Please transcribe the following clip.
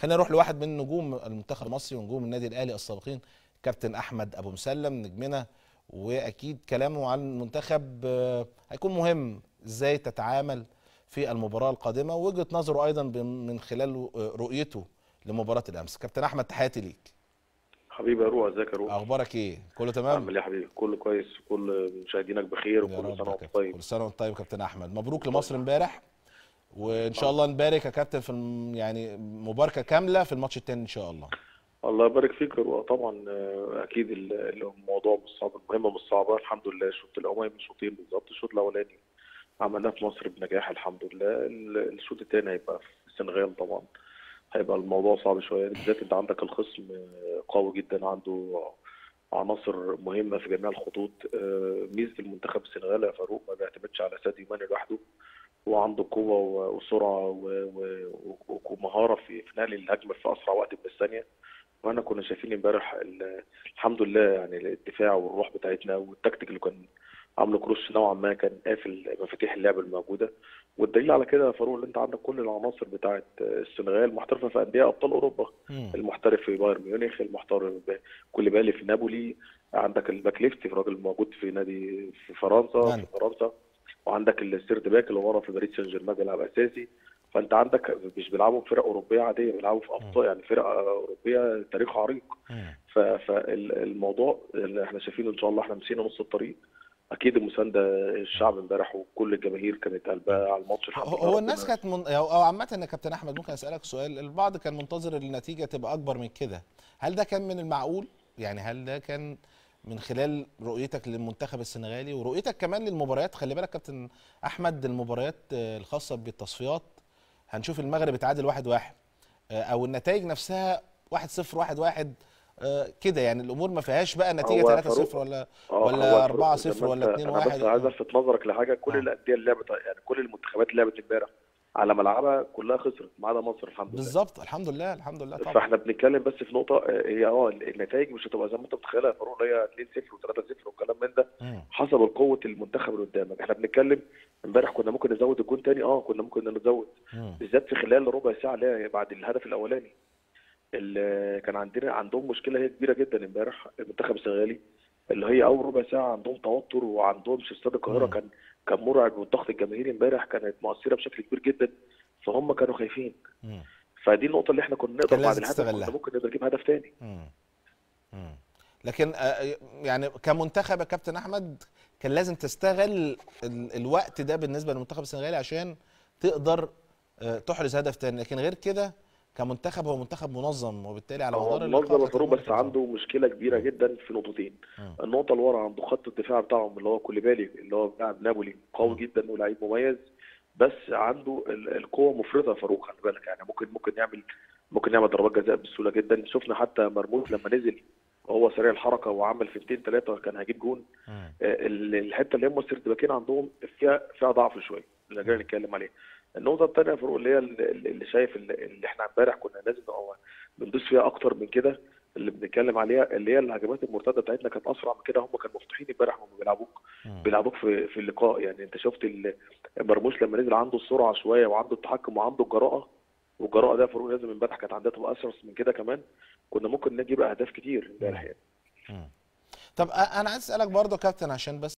خلينا نروح لواحد من نجوم المنتخب المصري ونجوم النادي الاهلي السابقين كابتن احمد ابو مسلم نجمنا واكيد كلامه عن المنتخب آه، هيكون مهم ازاي تتعامل في المباراه القادمه ووجهه نظره ايضا بم- من خلال آه، رؤيته لمباراه الامس كابتن احمد تحياتي ليك حبيبي يا روح ازيك يا روح اخبارك ايه كله تمام عامل ايه يا حبيبي كله كويس كل مشاهدينك بخير يا وكل رب سنه يا وانت كابتن. طيب كل سنه وانت طيب يا كابتن احمد مبروك لمصر امبارح وان شاء الله نبارك يا كابتن في الم- يعني مباركه كامله في الماتش التاني ان شاء الله الله يبارك فيك يا روح طبعا آه، اكيد ال- الموضوع مش صعب المهمه مش صعبه الحمد لله الشوط الاولاني شوطين بالظبط الشوط الاولاني عملناه في مصر بنجاح الحمد لله ال- الشوط الثاني هيبقى في السنغال طبعا هيبقى الموضوع صعب شويه بالذات انت عندك الخصم آه، قوي جدا عنده عناصر مهمه في جميع الخطوط آه، ميزه المنتخب السنغالي يا فاروق ما بيعتمدش على ساديو ماني لوحده هو عنده قوه و- وسرعه و- و- و- ومهاره في في نقل الهجمه في اسرع وقت من الثانيه وانا كنا شايفين امبارح ال- الحمد لله يعني الدفاع والروح بتاعتنا والتكتيك اللي كان عامله كروش نوعا ما كان قافل مفاتيح اللعب الموجوده والدليل على كده يا فاروق اللي انت عندك كل العناصر بتاعت السنغال محترفه في انديه ابطال اوروبا مم. المحترف في بايرن ميونخ المحترف ب- كوليبالي في نابولي عندك الباك ليفت راجل موجود في نادي في فرنسا نعم. في فرنسا وعندك السيرد باك اللي ورا في باريس سان جيرمان بيلعب اساسي فانت عندك مش بيلعبوا في فرق اوروبيه عاديه بيلعبوا في ابطال يعني فرق اوروبيه تاريخ عريق مم. فالموضوع اللي احنا شايفينه ان شاء الله احنا مشينا نص الطريق اكيد المسانده الشعب امبارح وكل الجماهير كانت قلبها على الماتش الحمد هو لله هو الناس ربنا- كانت من... او أو عامه يا كابتن احمد ممكن اسالك سؤال البعض كان منتظر النتيجه تبقى اكبر من كده هل ده كان من المعقول يعني هل ده كان من خلال رؤيتك للمنتخب السنغالي ورؤيتك كمان للمباريات خلي بالك كابتن احمد المباريات آه، الخاصه بالتصفيات هنشوف المغرب اتعادل واحد واحد آه، او النتائج نفسها واحد صفر واحد واحد آه، كده يعني الامور ما فيهاش بقى نتيجه هو 3 فاروق- صفر ولا آه، ولا هو 4 زي ما صفر ولا أنت- 2 انا بس 1 عايز الفت نظرك لحاجه كل آه. الانديه اللي لعبت يعني كل المنتخبات اللي لعبت امبارح على ملعبها كلها خسرت ما عدا مصر الحمد لله بالظبط الحمد لله الحمد لله طبعا فاحنا بنتكلم بس في نقطه آه، هي اه النتائج مش هتبقى زي ما انت متخيلها يا فاروق اللي هي 2 0 و3 0 والكلام من ده مم. حسب قوه المنتخب اللي قدامك احنا بنتكلم امبارح كنا ممكن نزود الجون تاني اه كنا ممكن نزود مم. بالذات في خلال ربع ساعه اللي هي بعد الهدف الاولاني اللي كان عندنا عندهم مشكله هي كبيره جدا امبارح المنتخب السنغالي اللي هي اول ربع ساعه عندهم توتر وعندهم في استاد القاهره مم. كان كان مرعب والضغط الجماهيري امبارح كانت مؤثره بشكل كبير جدا فهم كانوا خايفين مم. فدي النقطه اللي احنا كنا نقدر كان بعد لازم الهدف تستغلها. كنا ممكن نقدر نجيب هدف تاني مم. مم. لكن آه، يعني كمنتخب يا كابتن احمد كان لازم تستغل ال- الوقت ده بالنسبه للمنتخب السنغالي عشان تقدر آه، تحرز هدف تاني لكن غير كده كمنتخب هو منتخب منظم وبالتالي على هو مدار اللقاء منظم كانت الفاروق الأمور بس عنده مشكله كبيره جدا في نقطتين النقطه اللي ورا عنده خط الدفاع بتاعهم اللي هو كوليبالي اللي هو لاعب نابولي قوي جدا ولاعيب مميز بس عنده ال- القوه مفرطه يا فاروق خلي بالك يعني ممكن ممكن يعمل ممكن يعمل ضربات جزاء بسهوله جدا شفنا حتى مرموش لما نزل وهو سريع الحركه وعمل فينتين ثلاثه كان هيجيب جون مم. آه، ال- الحته اللي هم السيرت باكين عندهم فيها فيها ضعف شويه اللي جاي نتكلم عليه النقطه الثانيه يا فاروق اللي هي اللي اللي شايف اللي اللي احنا امبارح كنا لازم نبقى بندوس فيها اكتر من كده اللي بنتكلم عليها اللي هي الهجمات المرتده بتاعتنا كانت اسرع من كده هم كانوا مفتوحين امبارح وهم بيلعبوك مم. بيلعبوك في في اللقاء يعني انت شفت ال- مرموش لما نزل عنده السرعه شويه وعنده التحكم وعنده الجراءه والجراءه ده يا فاروق لازم امبارح كانت عندها تبقى اسرع من كده كمان كنا ممكن نجيب اهداف كتير امبارح يعني مم. طب آه، انا عايز اسالك برضه يا كابتن عشان بس